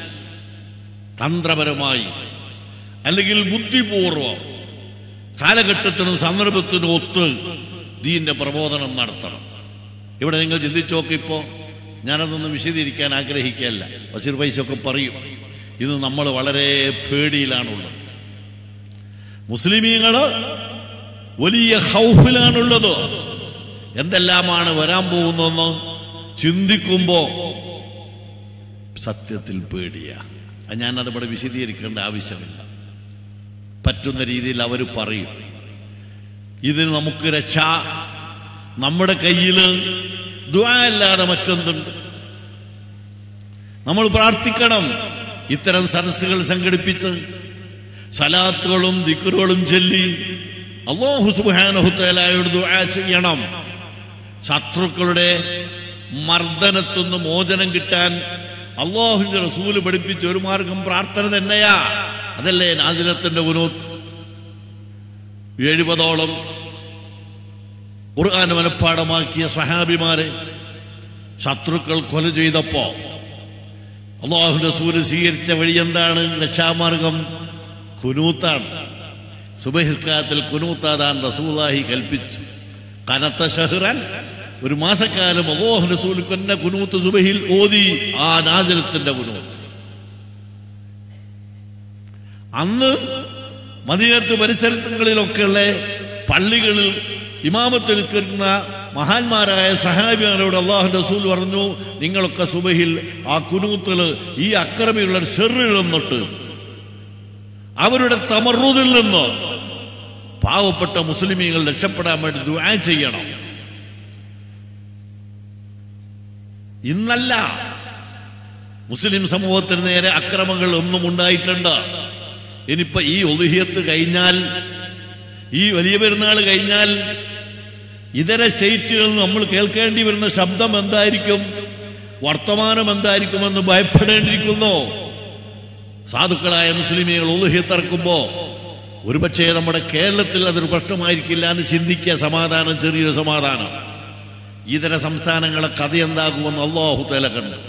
തന്ത്രപരമായി അല്ലെങ്കിൽ ബുദ്ധിപൂർവം കാലഘട്ടത്തിനും സന്ദർഭത്തിനും ഒത്ത് ദീന്റെ പ്രബോധനം നടത്തണം ഇവിടെ നിങ്ങൾ ചിന്തിച്ചു നോക്കിപ്പോ ഞാനതൊന്നും വിശദീകരിക്കാൻ ആഗ്രഹിക്കുകയല്ല ബഷീർ പൈസ ഒക്കെ പറയും ഇത് നമ്മൾ വളരെ പേടിയിലാണുള്ളത് മുസ്ലിമീങ്ങള് വലിയ ഹൗഫിലാണുള്ളത് എന്തെല്ലാമാണ് വരാൻ പോകുന്നതെന്ന് ചിന്തിക്കുമ്പോ സത്യത്തിൽ പേടിയ ഞാനത് ഇവിടെ വിശദീകരിക്കേണ്ട ആവശ്യമില്ല പറ്റുന്ന രീതിയിൽ അവർ പറയും ഇതിന് നമുക്ക് രക്ഷ നമ്മുടെ കയ്യിൽ ദ്വാല്ലാതെ മറ്റൊന്നുണ്ട് നമ്മൾ പ്രാർത്ഥിക്കണം ഇത്തരം സദസ്സുകൾ സംഘടിപ്പിച്ച് സലാത്തുകളും ദിക്കറുകളും ചൊല്ലി അള്ളാഹു സുബാനഹുത്തലായോട് ദുആ ചെയ്യണം ശത്രുക്കളുടെ മർദ്ദനത്തുനിന്ന് മോചനം കിട്ടാൻ അള്ളാഹുവിന്റെ റസൂല് പഠിപ്പിച്ച ഒരു മാർഗം പ്രാർത്ഥന തന്നെയാ അതല്ലേ നാസിലത്തിന്റെ ഗുനൂത്ത് എഴുപതോളം ഖുർആൻ മനഃപ്പാടമാക്കിയ സ്വഹാബിമാരെ ശത്രുക്കൾ കൊല ചെയ്തപ്പോ അള്ളാഹുവിന്റെ റസൂല് സ്വീകരിച്ച വഴി എന്താണ് രക്ഷാമാർഗം കുനൂത്താണ് സുബഹിസ്കാത്തിൽ കുനൂത്താതാൻ റസൂലാഹി കൽപ്പിച്ചു കനത്ത ഷഹ്റൻ ഒരു മാസക്കാലം അള്ളാഹു റസൂൽ കൊന്ന കുനൂത്ത് സുബഹിൽ ഓതി ആ നാജലത്തിന്റെ കുനൂത്ത് അന്ന് മദീനത്ത് പരിസരങ്ങളിലൊക്കെയുള്ള പള്ളികളിൽ ഇമാമത്ത് നിൽക്കുന്ന മഹാന്മാരായ സഹാബിമാരോട് അള്ളാഹു റസൂൽ പറഞ്ഞു നിങ്ങളൊക്കെ സുബഹിൽ ആ കുനൂത്തിൽ ഈ അക്രമിയുള്ള ഷെറിൽ നിന്നിട്ട് അവരുടെ തമറുതിൽ നിന്ന് പാവപ്പെട്ട മുസ്ലിമീങ്ങൾ രക്ഷപ്പെടാൻ വേണ്ടി ദുആ ചെയ്യണം ഇന്നല്ല മുസ്ലിം സമൂഹത്തിന് നേരെ അക്രമങ്ങൾ ഒന്നും ഉണ്ടായിട്ടുണ്ട് ഇനിയിപ്പോ ഈ ഒലുഹിയത്ത് കഴിഞ്ഞാൽ ഈ വലിയ പെരുന്നാൾ കഴിഞ്ഞാൽ ഇതര സ്റ്റേറ്റുകളിൽ നമ്മൾ കേൾക്കേണ്ടി വരുന്ന ശബ്ദം എന്തായിരിക്കും വർത്തമാനം എന്തായിരിക്കുമെന്ന് ഭയപ്പെടേണ്ടിയിരിക്കുന്നു സാധുക്കളായ മുസ്ലിമീങ്ങൾ ഉലുഹിത്തറക്കുമ്പോ ഒരുപക്ഷെ നമ്മുടെ കേരളത്തിൽ അതൊരു പ്രശ്നമായിരിക്കില്ല എന്ന് ചിന്തിക്കുക സമാധാനം ചെറിയൊരു സമാധാനം ഇതര സംസ്ഥാനങ്ങളെ കഥ എന്താകുമെന്ന് അള്ളാഹു തല കണ്ടു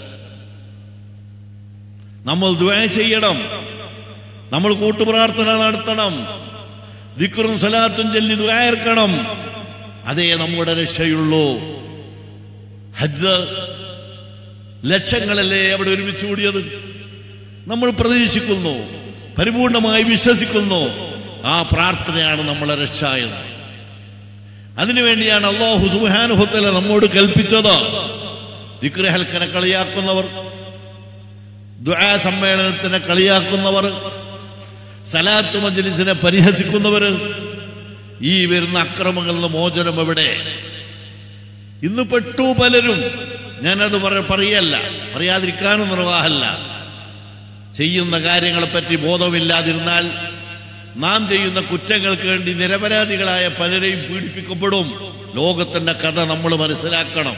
നമ്മൾ ദ്വയ ചെയ്യണം നമ്മൾ കൂട്ടുപ്രാർത്ഥന നടത്തണം ദിക്റും സലാത്തും ചൊല്ലി ദ്വായർക്കണം അതേ നമ്മുടെ രക്ഷയുള്ളൂ ഹജ്ജ് ലക്ഷങ്ങളല്ലേ അവിടെ ഒരുമിച്ച് കൂടിയത് നമ്മൾ പ്രതീക്ഷിക്കുന്നു പരിപൂർണമായി വിശ്വസിക്കുന്നു ആ പ്രാർത്ഥനയാണ് നമ്മളെ രക്ഷ എന്ന് അതിനുവേണ്ടിയാണ് അള്ളാഹു സുഹാനുഭത്തല നമ്മോട് കൽപ്പിച്ചത് ദിക്രഹൽക്കനെ കളിയാക്കുന്നവർ ദുആ സമ്മേളനത്തിനെ കളിയാക്കുന്നവർ സലാത്ത് മജ്ലിസിനെ പരിഹസിക്കുന്നവർ ഈ വരുന്ന അക്രമങ്ങളിൽ നിന്ന് മോചനം എവിടെ ഇന്ന് പെട്ടു പലരും ഞാനത് പറ- പറയല്ല പറയാതിരിക്കാനും നിർവാഹമല്ല ചെയ്യുന്ന കാര്യങ്ങളെപ്പറ്റി ബോധമില്ലാതിരുന്നാൽ നാം ചെയ്യുന്ന കുറ്റങ്ങൾക്ക് വേണ്ടി നിരപരാധികളായ പലരെയും പീഡിപ്പിക്കപ്പെടും ലോകത്തിന്റെ കഥ നമ്മൾ മനസ്സിലാക്കണം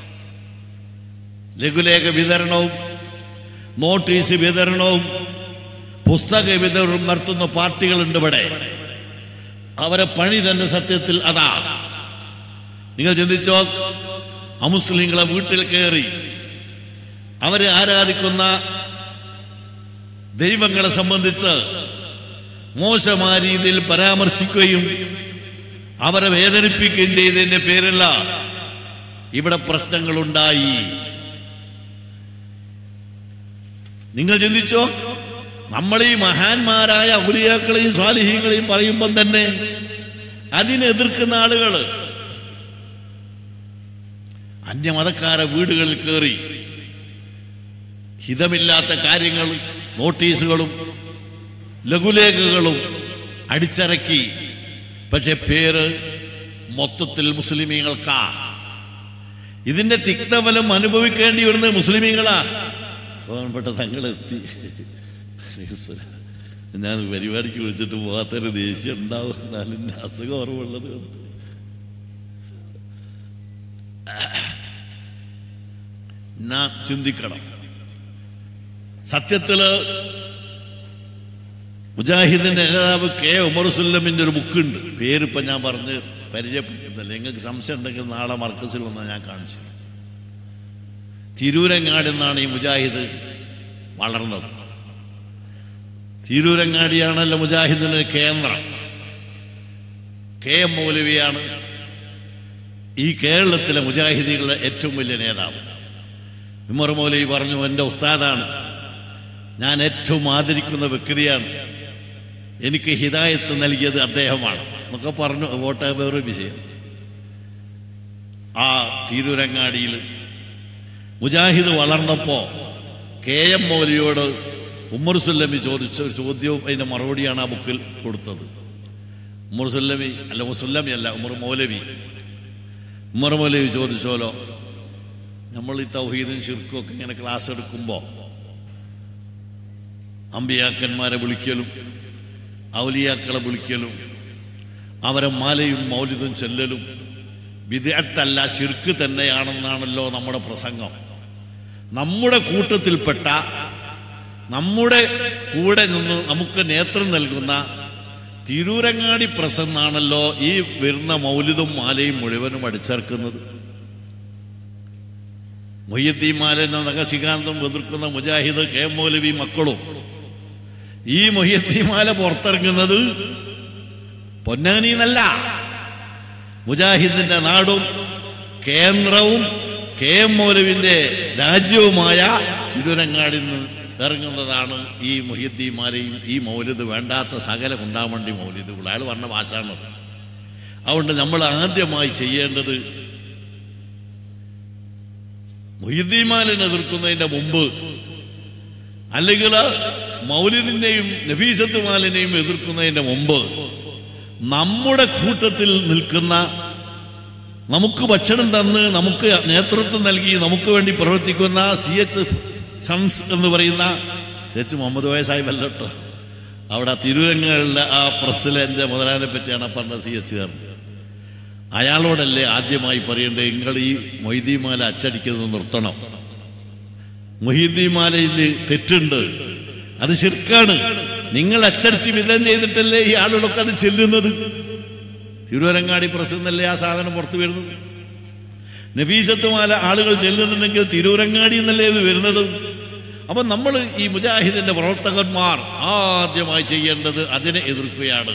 ലഘുലേഖ വിതരണവും നോട്ടീസ് വിതരണവും പുസ്തക വിതരണവും നടത്തുന്ന പാർട്ടികളുണ്ട് ഇവിടെ അവരെ പണി തന്നെ സത്യത്തിൽ അതാ നിങ്ങൾ ചിന്തിച്ചോ അമുസ്ലിങ്ങളെ വീട്ടിൽ കയറി അവരെ ആരാധിക്കുന്ന ദൈവങ്ങളെ സംബന്ധിച്ച് മോശമായ രീതിയിൽ പരാമർശിക്കുകയും അവരെ വേദനിപ്പിക്കുകയും ചെയ്തതിന്റെ പേരല്ല ഇവിടെ പ്രശ്നങ്ങളുണ്ടായി നിങ്ങൾ ചിന്തിച്ചോ നമ്മൾ ഈ മഹാന്മാരായ ഔലിയാക്കളെയും സ്വാലിഹീങ്ങളെയും പറയുമ്പം തന്നെ അതിനെ എതിർക്കുന്ന ആളുകൾ അന്യമതക്കാരെ വീടുകളിൽ കയറി ഹിതമില്ലാത്ത കാര്യങ്ങൾ നോട്ടീസുകളും ലഘുലേഖകളും അടിച്ചിറക്കി പക്ഷെ പേര് മൊത്തത്തിൽ മുസ്ലിമീങ്ങൾക്കാ ഇതിന്റെ തിക്തഫലം അനുഭവിക്കേണ്ടി വരുന്നത് മുസ്ലിമീങ്ങളാ ബഹുമാനപ്പെട്ട തങ്ങളെത്തി ഞാൻ പരിപാടിക്ക് വിളിച്ചിട്ട് പോകാത്തൊരു ദേഷ്യം ഉണ്ടാവും എന്നാലും എൻ്റെ അസുഖം ഓർമ്മയുള്ളത് കൊണ്ട് നാം ചിന്തിക്കണം സത്യത്തില് മുജാഹിദിന്റെ നേതാവ് കെ ഉമർസുല്ലമിന്റെ ഒരു ബുക്കുണ്ട് പേരിപ്പം ഞാൻ പറഞ്ഞ് പരിചയപ്പെടുത്തുന്നില്ല നിങ്ങൾക്ക് സംശയം ഉണ്ടെങ്കിൽ നാളെ മർക്കസിൽ വന്നാൽ ഞാൻ കാണിച്ചു തരാം. തിരൂരങ്ങാടി നിന്നാണ് ഈ മുജാഹിദ് വളർന്നത് തിരൂരങ്ങാടിയാണല്ലോ മുജാഹിദിന്റെ കേന്ദ്രം കെ എം മൗലവിയാണ് ഈ കേരളത്തിലെ മുജാഹിദികളുടെ ഏറ്റവും വലിയ നേതാവ് ഉമർ മൗലവി പറഞ്ഞു എൻ്റെ ഉസ്താദാണ് ഞാൻ ഏറ്റവും ആദരിക്കുന്ന വ്യക്തിയാണ് എനിക്ക് ഹിദായത്ത് നൽകിയത് അദ്ദേഹമാണ് എന്നൊക്കെ പറഞ്ഞു വോട്ട് വേറെ വിഷയം ആ തിരൂരങ്ങാടിയിൽ മുജാഹിദ് വളർന്നപ്പോൾ കെ എം മൗലിയോട് ഉമ്മർ സുല്ലമി ചോദിച്ച ഒരു ചോദ്യവും അതിൻ്റെ മറുപടിയാണ് ആ ബുക്കിൽ കൊടുത്തത് ഉമ്മർ സുല്ലമി അല്ല മുസുല്ലമി അല്ല ഉമർ മൗലവി ഉമ്മർ മൗലവി ചോദിച്ചോലോ നമ്മൾ ഈ തൗഹീദും ശിർക്കും ഒക്കെ ഇങ്ങനെ ക്ലാസ് എടുക്കുമ്പോൾ അമ്പിയാക്കന്മാരെ വിളിക്കലും ഔലിയാക്കളെ വിളിക്കലും അവരെ മാലയും മൗലിതും ചെല്ലലും വിദഗ്ധല്ല ശിർക്ക് തന്നെയാണെന്നാണല്ലോ നമ്മുടെ പ്രസംഗം നമ്മുടെ കൂട്ടത്തിൽപ്പെട്ട നമ്മുടെ കൂടെ നിന്ന് നമുക്ക് നേതൃത്വം നൽകുന്ന തിരൂരങ്ങാടി പ്രസന്നാണല്ലോ ഈ വരുന്ന മൗലിതും മാലയും മുഴുവനും അടിച്ചേർക്കുന്നത് മൊയ്യദ്ദീൻ മാലന നഖശികാന്തം എതിർക്കുന്ന മുജാഹിദ് കെ എം മൗലവി മക്കളും ഈ മൊയ്യദ്ദീൻ മാല പുറത്തിറങ്ങുന്നത് പൊന്നാനി എന്നല്ല മുജാഹിദിന്റെ നാടും കേന്ദ്രവും കെ എം മൗലവിന്റെ രാജ്യവുമായ തിരുവരങ്ങാടിൽ നിന്ന് ഇറങ്ങുന്നതാണ് ഈ മൊഹിയദ്ദീൻ മാലയും ഈ മൗലിദ് വേണ്ടാത്ത സകല കുണ്ടാമണ്ടി മൗലിദുകൾ അയാൾ പറഞ്ഞ ഭാഷയാണത് അതുകൊണ്ട് നമ്മൾ ആദ്യമായി ചെയ്യേണ്ടത് മൊഹിദ്ദീമാലിനെ എതിർക്കുന്നതിന്റെ മുമ്പ് അല്ലെങ്കിൽ മൗലിദിനെയും നഫീസത്ത് മാലിനെയും എതിർക്കുന്നതിന്റെ മുമ്പ് നമ്മുടെ കൂട്ടത്തിൽ നിൽക്കുന്ന നമുക്ക് ഭക്ഷണം തന്ന് നമുക്ക് നേതൃത്വം നൽകി നമുക്ക് വേണ്ടി പ്രവർത്തിക്കുന്ന സി എച്ച് സൺസ് എന്ന് പറയുന്ന സി എച്ച് മുഹമ്മദ് വയ സാഹിബ് അല്ല കേട്ടോ അവിടെ തിരുവരങ്ങളിലെ ആ പ്രസ്സിലെ എൻ്റെ മുതലാനെ പറ്റിയാണ് ആ പറഞ്ഞ സി എച്ച് കാരൻ അയാളോടല്ലേ ആദ്യമായി പറയേണ്ടത് നിങ്ങൾ ഈ മൊയ്തീമാല അച്ചടിക്കുന്നത് നിർത്തണം മൊഹീദ്ദീമാലയിൽ തെറ്റുണ്ട് അത് ശിർക്കാണ് നിങ്ങൾ അച്ചടിച്ച് വിതരണം ചെയ്തിട്ടല്ലേ ഈ ആളുകളൊക്കെ അത് ചെല്ലുന്നത് തിരുവരങ്ങാടി പ്രസിദ്ധല്ലേ ആ സാധനം പുറത്തു വരുന്നത് നഫീസത്തുമാല ആളുകൾ ചെല്ലുന്നുണ്ടെങ്കിൽ തിരൂരങ്ങാടി എന്നല്ലേ ഇത് വരുന്നത് അപ്പൊ നമ്മൾ ഈ മുജാഹിദിന്റെ പ്രവർത്തകന്മാർ ആദ്യമായി ചെയ്യേണ്ടത് അതിനെ എതിർക്കുകയാണ്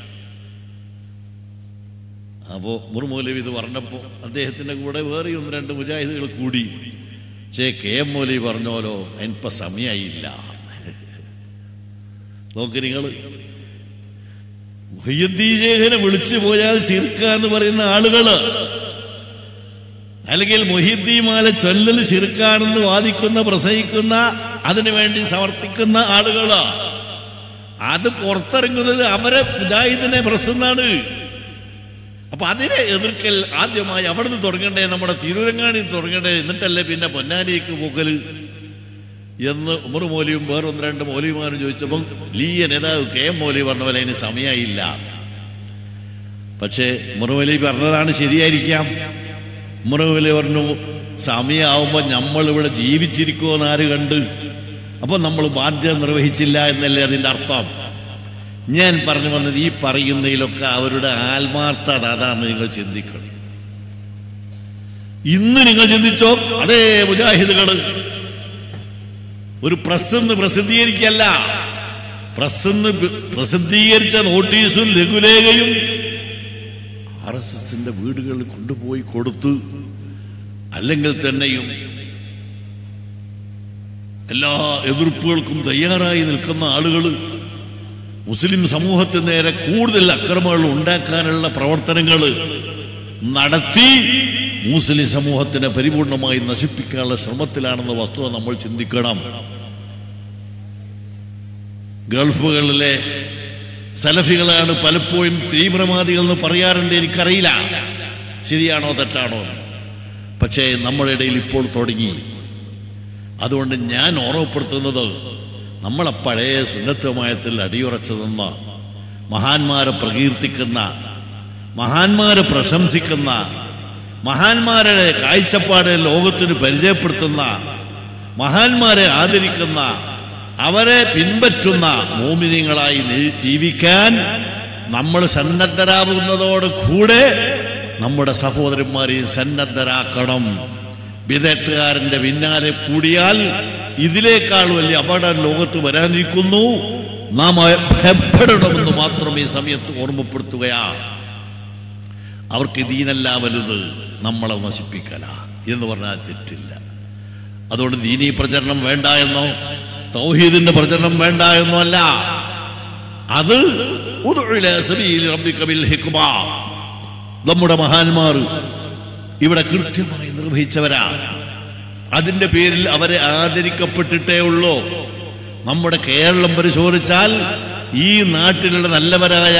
അപ്പോ മുർമൂലവി ഇത് പറഞ്ഞപ്പോ അദ്ദേഹത്തിന്റെ കൂടെ വേറെ ഒന്ന് രണ്ട് മുജാഹിദുകൾ കൂടി പക്ഷേ കെ എം മൗലവി പറഞ്ഞോലോ എനിപ്പ സമയായില്ല നോക്ക് നിങ്ങൾ മൊഹീദ്ദീശേഖനെ വിളിച്ചു പോയാൽ സിർക്ക എന്ന് പറയുന്ന ആളുകള് അല്ലെങ്കിൽ മൊഹിദ്ദീമാല ചൊല്ലൽ ശിർക്കാണെന്ന് വാദിക്കുന്ന പ്രസംഗിക്കുന്ന അതിനു വേണ്ടി സമർത്ഥിക്കുന്ന ആളുകള് അത് പുറത്തിറങ്ങുന്നത് അവരെ മുജാഹിദിനെ പ്രസന്നാണ് അപ്പൊ അതിനെ എതിർക്കൽ ആദ്യമായി അവിടുന്ന് തുടങ്ങണ്ടേ നമ്മുടെ തിരുവരങ്ങാടി തുടങ്ങണ്ടേ എന്നിട്ടല്ലേ പിന്നെ പൊന്നാനിക്ക് പോക്കല് എന്ന് ഉമർ മൗലിയും വേറെ ഒന്ന് രണ്ട് മൗലിമാരും ചോദിച്ചപ്പോൾ ലീയ നേതാവ് കെ എം മൗലി പറഞ്ഞ പോലെ അതിന് സമയമായില്ല പക്ഷേ ഉമർ മൗലി പറഞ്ഞതാണ് ശരിയായിരിക്കാം ഉമർ മൗലി പറഞ്ഞു സമയമാവുമ്പോൾ നമ്മൾ ഇവിടെ ജീവിച്ചിരിക്കുമെന്ന് ആര് കണ്ട് അപ്പോൾ നമ്മൾ ബാധ്യത നിർവഹിച്ചില്ല എന്നല്ലേ അതിൻ്റെ അർത്ഥം ഞാൻ പറഞ്ഞു വന്നത് ഈ പറയുന്നതിലൊക്കെ അവരുടെ ആത്മാർത്ഥത അതാണ് നിങ്ങൾ ചിന്തിക്കണം ഇന്ന് നിങ്ങൾ ചിന്തിച്ചോ അതേ മുജാഹിദുകൾ ഒരു പ്രസ് പ്രസിദ്ധീകരിക്കല്ല പ്രസ് പ്രസിദ്ധീകരിച്ച നോട്ടീസും ലഘുലേഖയും ആർ എസ് എസിന്റെ വീടുകളിൽ കൊണ്ടുപോയി കൊടുത്ത് അല്ലെങ്കിൽ തന്നെയും എല്ലാ എതിർപ്പുകൾക്കും തയ്യാറായി നിൽക്കുന്ന ആളുകൾ മുസ്ലിം സമൂഹത്തിന് നേരെ കൂടുതൽ അക്രമങ്ങൾ ഉണ്ടാക്കാനുള്ള പ്രവർത്തനങ്ങൾ നടത്തി മുസ്ലിം സമൂഹത്തിനെ പരിപൂർണമായി നശിപ്പിക്കാനുള്ള ശ്രമത്തിലാണെന്ന വസ്തുത നമ്മൾ ചിന്തിക്കണം ഗൾഫുകളിലെ സലഫികളാണ് പലപ്പോഴും തീവ്രവാദികൾ എന്ന് പറയാറുണ്ട് എനിക്കറിയില്ല ശരിയാണോ തെറ്റാണോ എന്ന്. പക്ഷേ നമ്മുടെ ഇടയിൽ ഇപ്പോൾ തുടങ്ങി അതുകൊണ്ട് ഞാൻ ഓർമ്മപ്പെടുത്തുന്നത് നമ്മളെ പഴയ സുന്നത്തമയത്തിൽ അടിയുറച്ചു നിന്ന മഹാന്മാരെ പ്രകീർത്തിക്കുന്ന മഹാന്മാരെ പ്രശംസിക്കുന്ന മഹാന്മാരുടെ കാഴ്ചപ്പാട് ലോകത്തിന് പരിചയപ്പെടുത്തുന്ന മഹാന്മാരെ ആദരിക്കുന്ന അവരെ പിൻപറ്റുന്ന മോമിനിയങ്ങളായി നീ- ജീവിക്കാൻ നമ്മൾ സന്നദ്ധരാകുന്നതോട് കൂടെ നമ്മുടെ സഹോദരന്മാരെയും സന്നദ്ധരാക്കണം വിദഗ്ധകാരന്റെ പിന്നാലെ കൂടിയാൽ ഇതിനേക്കാൾ വലിയ അപകടം ലോകത്ത് വരാനിരിക്കുന്നു നാം ഭയപ്പെടണമെന്ന് മാത്രം ഈ സമയത്ത് ഓർമ്മപ്പെടുത്തുകയാണ് അവർക്ക് ദീനല്ല വലുത് നമ്മളെ നശിപ്പിക്കല എന്ന് പറഞ്ഞാൽ തെറ്റില്ല അതുകൊണ്ട് ദീനീ പ്രചരണം വേണ്ട എന്നോ തൗഹീദിന്റെ പ്രചരണം വേണ്ട എന്നോ അല്ല അത് ഉദ്ഉ ഇലാ സബീലി റബ്ബിക ബിൽ ഹിക്മ. നമ്മുടെ മഹാന്മാർ ഇവിടെ കൃത്യമായി നിർവഹിച്ചവരാ അതിന്റെ പേരിൽ അവരെ ആദരിക്കപ്പെട്ടിട്ടേ ഉള്ളൂ നമ്മുടെ കേരളം പരിശോധിച്ചാൽ ഈ നാട്ടിലുള്ള നല്ലവരായ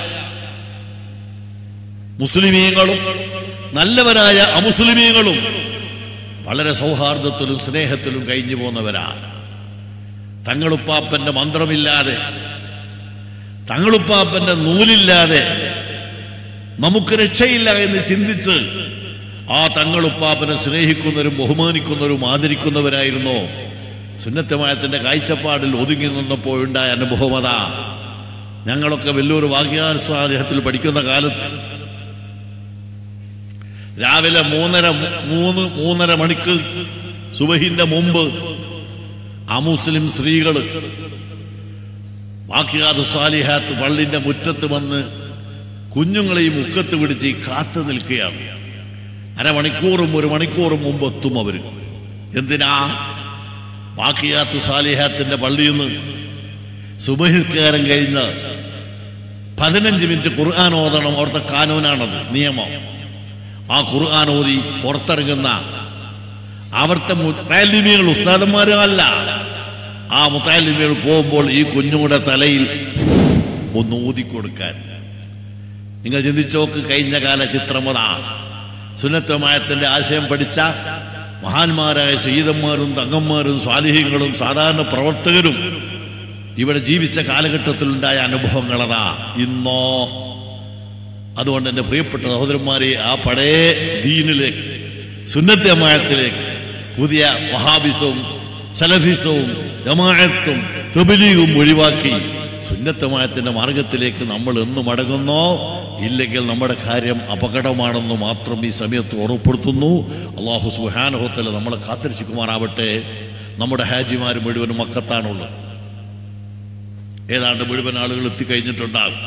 മുസ്ലിമീങ്ങളും നല്ലവരായ അമുസ്ലിമീങ്ങളും വളരെ സൗഹാർദ്ദത്തിലും സ്നേഹത്തിലും കഴിഞ്ഞു പോന്നവരാണ് തങ്ങളുപ്പാപ്പന്റെ മന്ത്രമില്ലാതെ തങ്ങളുപ്പാപ്പന്റെ നൂലില്ലാതെ നമുക്ക് രക്ഷയില്ല എന്ന് ചിന്തിച്ച് ആ തങ്ങളുപ്പാപ്പനെ സ്നേഹിക്കുന്നവരും ബഹുമാനിക്കുന്നവരും ആദരിക്കുന്നവരായിരുന്നു സുന്നത്തമായത്തിന്റെ കാഴ്ചപ്പാടിൽ ഒതുങ്ങി നിന്നപ്പോൾ ഉണ്ടായ അനുഭവമത ഞങ്ങളൊക്കെ വലിയൊരു വാക്യാസ്വാദേഹത്തിൽ പഠിക്കുന്ന കാലത്ത് രാവിലെ മൂന്നര മൂന്ന് മൂന്നര മണിക്ക് സുബഹിന്റെ മുമ്പ് അമുസ്ലിം സ്ത്രീകൾ വാക്യാത് സാലിഹാത്ത് പള്ളിന്റെ മുറ്റത്ത് വന്ന് കുഞ്ഞുങ്ങളെയും മുക്കത്ത് പിടിച്ച് കാത്തു നിൽക്കുകയാണ് അരമണിക്കൂറും ഒരു മണിക്കൂറും മുമ്പ് എത്തും അവർ എന്തിനാ വാക്കിയാത്ത് സാലിഹാത്തിന്റെ പള്ളിയിൽ നിന്ന് സുബഹിസ്കാരം കഴിഞ്ഞ് പതിനഞ്ച് മിനിറ്റ് ഖുർആൻ ഓതണം അവിടുത്തെ കാനൂനാണത് നിയമം ആ ഖുർആൻ ഓതി പുറത്തിറങ്ങുന്ന അവിടുത്തെ മുത്താലിമികൾ ഉസ്താദന്മാരും അല്ല ആ മുത്താലിമികൾ പോകുമ്പോൾ ഈ കുഞ്ഞുങ്ങളുടെ തലയിൽ ഒന്ന് ഊതിക്കൊടുക്കാൻ നിങ്ങൾ ചിന്തിച്ചോക്ക് കഴിഞ്ഞ കാല ചിത്രമതാ സുന്നത്തമായത്തിന്റെ ആശയം പഠിച്ച മഹാന്മാരായ സീതന്മാരും തങ്ങന്മാരും സ്വാലിഹ്യങ്ങളും സാധാരണ പ്രവർത്തകരും ഇവിടെ ജീവിച്ച കാലഘട്ടത്തിലുണ്ടായ അനുഭവങ്ങളതാ ഇന്നോ അതുകൊണ്ട് എൻ്റെ പ്രിയപ്പെട്ട സഹോദരന്മാരെ ആ പഴയ ദീനിലേക്ക് സുന്നത്തമായത്തിലേക്ക് പുതിയ വഹാബിസവും സലഫിസവും ജമാഅത്തും തുബലീഗും ഒഴിവാക്കി സുന്നത്തമായത്തിന്റെ മാർഗത്തിലേക്ക് നമ്മൾ എന്ന് മടങ്ങുന്നോ ഇല്ലെങ്കിൽ നമ്മുടെ കാര്യം അപകടമാണെന്ന് മാത്രം ഈ സമയത്ത് ഉറപ്പെടുത്തുന്നു അള്ളാഹു സുഹാനഹോത്തല നമ്മളെ കാത്തിരക്ഷിക്കുമാറാവട്ടെ നമ്മുടെ ഹാജിമാർ മുഴുവനും മക്കത്താണുള്ളത് ഏതാണ്ട് മുഴുവൻ ആളുകൾ എത്തിക്കഴിഞ്ഞിട്ടുണ്ടാകും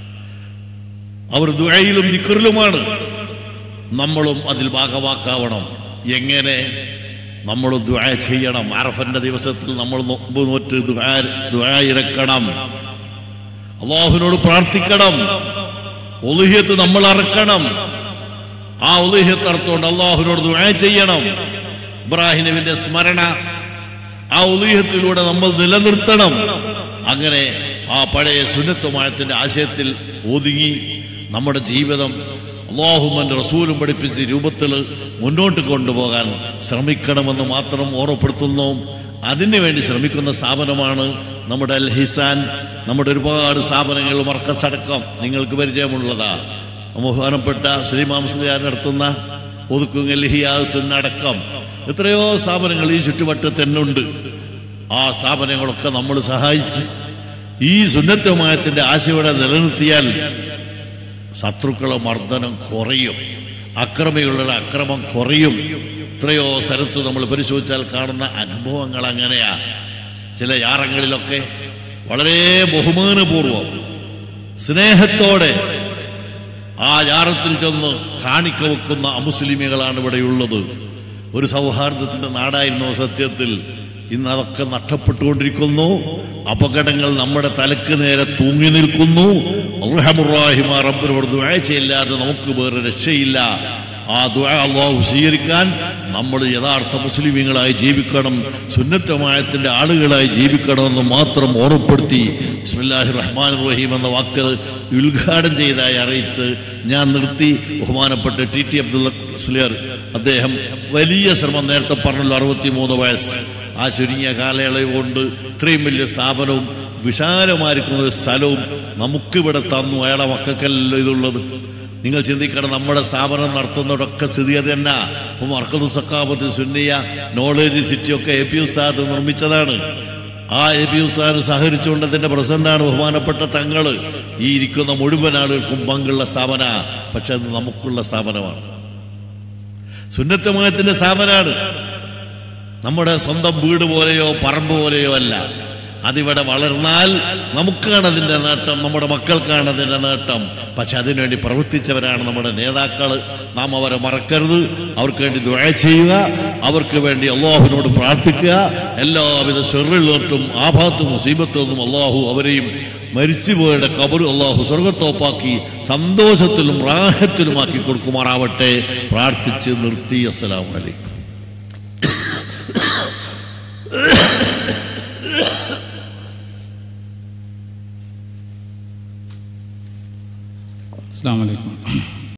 അവർ ദുഴയിലും ദിക്കറിലുമാണ് നമ്മളും അതിൽ ഭാഗവാക്കാവണം എങ്ങനെ നമ്മൾ ദുആ ചെയ്യണം അറഫന്റെ ദിവസത്തിൽ നമ്മൾ നോമ്പ് നോറ്റ് ദുആ ദുആ ഇറക്കണം അള്ളാഹുവിനോട് പ്രാർത്ഥിക്കണം ഒലുഹ്യത്ത് നമ്മൾ അറക്കണം ആ ഒലുഹ്യത്ത് അർത്ഥമുണ്ട് അള്ളാഹുവിനോട് ദുആ ചെയ്യണം ഇബ്രാഹിം നബിന്റെ സ്മരണ ആ ഉദീഹത്തിലൂടെ നമ്മൾ നിലനിർത്തണം അങ്ങനെ ആ പഴയ സുന്നത്തുമായത്തിന്റെ ആശയത്തിൽ ഒതുങ്ങി നമ്മുടെ ജീവിതം അള്ളാഹുമന്റെ റസൂലും പഠിപ്പിച്ച രൂപത്തിൽ മുന്നോട്ട് കൊണ്ടുപോകാൻ ശ്രമിക്കണമെന്ന് മാത്രം ഓർമ്മപ്പെടുത്തുന്നു അതിനു വേണ്ടി ശ്രമിക്കുന്ന സ്ഥാപനമാണ് നമ്മുടെ അൽ ഹിസാൻ നമ്മുടെ ഒരുപാട് സ്ഥാപനങ്ങൾ മർക്കസടക്കം നിങ്ങൾക്ക് പരിചയമുള്ളതാ ബഹുമാനപ്പെട്ട ശ്രീമാം മുസ്ലിയാർ നടത്തുന്ന ഒതുക്കുങ്ങൽ ഹിയാസുന്നടക്കം എത്രയോ സ്ഥാപനങ്ങൾ ഈ ചുറ്റുവട്ടത്ത് തന്നെ ഉണ്ട് ആ സ്ഥാപനങ്ങളൊക്കെ നമ്മൾ സഹായിച്ച് ഈ സുന്നത്തമായത്തിന്റെ ആശയോടെ നിലനിർത്തിയാൽ ശത്രുക്കളെ മർദ്ദനം കുറയും അക്രമികളുടെ അക്രമം കുറയും എത്രയോ സ്ഥലത്ത് നമ്മൾ പരിശോധിച്ചാൽ കാണുന്ന അനുഭവങ്ങൾ അങ്ങനെയാ ചില യാറങ്ങളിലൊക്കെ വളരെ ബഹുമാനപൂർവം സ്നേഹത്തോടെ ആ യാറത്തിൽ ചെന്ന് കാണിക്ക വെക്കുന്ന അമുസ്ലിമികളാണ് ഇവിടെയുള്ളത് ഒരു സൗഹാർദ്ദത്തിന്റെ നാടായിരുന്നു സത്യത്തിൽ ഇന്ന് അതൊക്കെ നഷ്ടപ്പെട്ടുകൊണ്ടിരിക്കുന്നു അപകടങ്ങൾ നമ്മുടെ തലക്ക് നേരെ തൂങ്ങി നിൽക്കുന്നു അള്ളാഹുറാഹിമ റബ്ബിനോട് ദുആ ചെയ്യില്ലാതെ നമുക്ക് വേറെ രക്ഷയില്ല ആ ദുആ അള്ളാഹു സ്വീകരിക്കാൻ നമ്മൾ യഥാർത്ഥ മുസ്ലിമീങ്ങളായി ജീവിക്കണം സുന്നത്തമായത്തിന്റെ ആളുകളായി ജീവിക്കണമെന്ന് മാത്രം ഓർമ്മപ്പെടുത്തി ബിസ്മില്ലാഹി റഹ്മാൻ റഹീം എന്ന വാക്ക് ഉദ്ഘാടനം ചെയ്തതായി അറിയിച്ച് ഞാൻ നിർത്തി ബഹുമാനപ്പെട്ട ടി ടി അബ്ദുള്ള സുലിയർ അദ്ദേഹം വലിയ ശ്രമം നേരത്തെ പറഞ്ഞല്ലോ അറുപത്തിമൂന്ന് വയസ്സ് ആ ചുരുങ്ങിയ കാലയളവ് കൊണ്ട് ഇത്രയും വലിയ സ്ഥാപനവും വിശാലമായിരിക്കുന്ന ഒരു സ്ഥലവും നമുക്കിവിടെ തന്നു അയാളെ മക്കൾക്കല്ലോ ഇതുള്ളത് നിങ്ങൾ ചിന്തിക്കണം നമ്മുടെ സ്ഥാപനം നടത്തുന്നവരൊക്കെ സ്ഥിതി അത് തന്നെ മർക്കതു സക്കാബത്ത് സുന്നിയ നോളേജ് സിറ്റി ഒക്കെ എ പി ഉസ്താദ് നിർമ്മിച്ചതാണ് ആ എ പി ഉസ്താദ് സഹകരിച്ചുകൊണ്ട് അതിന്റെ പ്രസിഡന്റാണ് ബഹുമാനപ്പെട്ട തങ്ങള് ഈ ഇരിക്കുന്ന മുഴുവൻ ആളുകൾക്കും പങ്കുള്ള സ്ഥാപന പക്ഷെ അത് നമുക്കുള്ള സ്ഥാപനമാണ് സുന്നത്തമയത്തിന്റെ സ്ഥാപനമാണ് നമ്മുടെ സ്വന്തം വീട് പോലെയോ പറമ്പ് പോലെയോ അല്ല അതിവിടെ വളർന്നാൽ നമുക്കാണ് അതിൻ്റെ നേട്ടം നമ്മുടെ മക്കൾക്കാണ് അതിൻ്റെ നേട്ടം പക്ഷെ അതിനുവേണ്ടി പ്രവർത്തിച്ചവരാണ് നമ്മുടെ നേതാക്കൾ നാം അവരെ മറക്കരുത് അവർക്ക് വേണ്ടി ദുഴ ചെയ്യുക അവർക്ക് വേണ്ടി അള്ളാഹുവിനോട് പ്രാർത്ഥിക്കുക എല്ലാവിധ ഷെറിലോട്ടും ആഭാത്തും മുസീബത്തൊന്നും അള്ളാഹു അവരെയും മരിച്ചുപോയുടെ കബർ അള്ളാഹു സ്വർഗത്തോപ്പാക്കി സന്തോഷത്തിലും റാഹത്തിലുമാക്കി കൊടുക്കുമാറാവട്ടെ പ്രാർത്ഥിച്ച് നിർത്തി അസ്സലാമു അലൈക്കും അസ്സാം വലൈക്കും